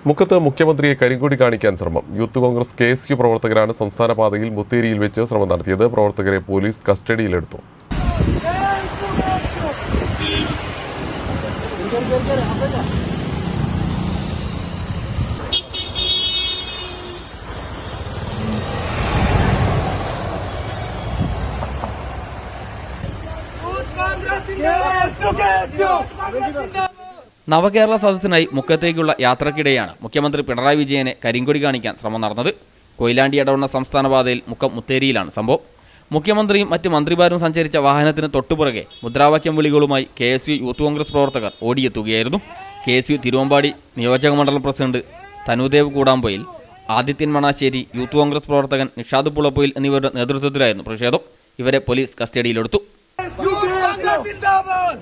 മുക്കത്ത് മുഖ്യമന്ത്രിയെ കരിങ്കൊടി കാണിക്കാൻ ശ്രമം Youth Congress K S U പ്രവർത്തകരാണ് സംസ്ഥാന പാതയിൽ മുത്തേരിയിൽ വെച്ച് ശ്രമം നടത്തിയത് പ്രവർത്തകരെ പോലീസ് കസ്റ്റഡിയിലെടുത്തു നവകേരള സദസ്സിനായി മുക്കത്തേക്കുള്ള യാത്രക്കിടെയാണ് മുഖ്യമന്ത്രി പിണറായി വിജയനെ കരിങ്കൊടി കാണിക്കാൻ ശ്രമം നടന്നത് കൊയിലാണ്ടി ഇടവണ്ണ സംസ്ഥാന പാതയിൽ മുക്കം മുത്തേരിയിലാണ് സംഭവം മുഖ്യമന്ത്രിയും മറ്റ് മന്ത്രിമാരും സഞ്ചരിച്ച വാഹനത്തിന് തൊട്ടുപുറകെ മുദ്രാവാക്യം വിളികളുമായി K S U Youth Congress പ്രവർത്തകർ ഓടിയെത്തുകയായിരുന്നു കെ എസ് യു തിരുവമ്പാടി നിയോജക മണ്ഡലം president Thanudev Koodampoyil Adithyan Manassery Youth Congress പ്രവർത്തകൻ നിഷാദ് പുളപ്പൊയിൽ എന്നിവരുടെ നേതൃത്വത്തിലായിരുന്നു പ്രതിഷേധം ഇവരെ പോലീസ് കസ്റ്റഡിയിലെടുത്തു യൂത്ത് കോൺഗ്രസ് സിന്ദാബാദ്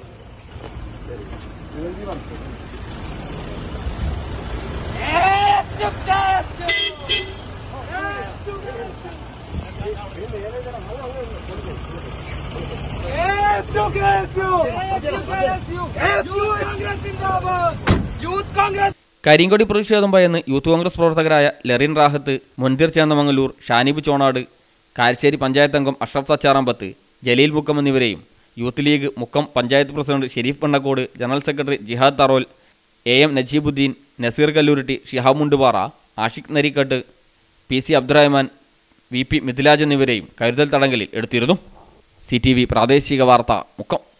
യൂത്ത് കോൺഗ്രസ് കരിങ്കൊടി പ്രതിഷേധം ഭയന്ന് യൂത്ത് കോൺഗ്രസ് പ്രവർത്തകരായ ലെറിൻ റാഹത്ത് മുൻതിർ ചേന്നമംഗലൂർ ഷാനിബ് ചോണാട് കാരശ്ശേരി പഞ്ചായത്ത് അംഗം അഷ്റഫ് സച്ചാറാമ്പത്ത് ജലീൽ മുക്കം എന്നിവരെയും Youth League Mukkam panchayat president Shareef Pannakkode general secretary Jihad Tharol A M Najeebuddin Naseer Kalluritty Shihab Mundupara Ashiq Narikkattu P C Abdurahman V P Midhilaj എന്നിവരെയും കരുതൽ തടങ്കലിൽ എടുത്തിരുന്നു സി ടി വി പ്രാദേശിക വാർത്ത മുക്കം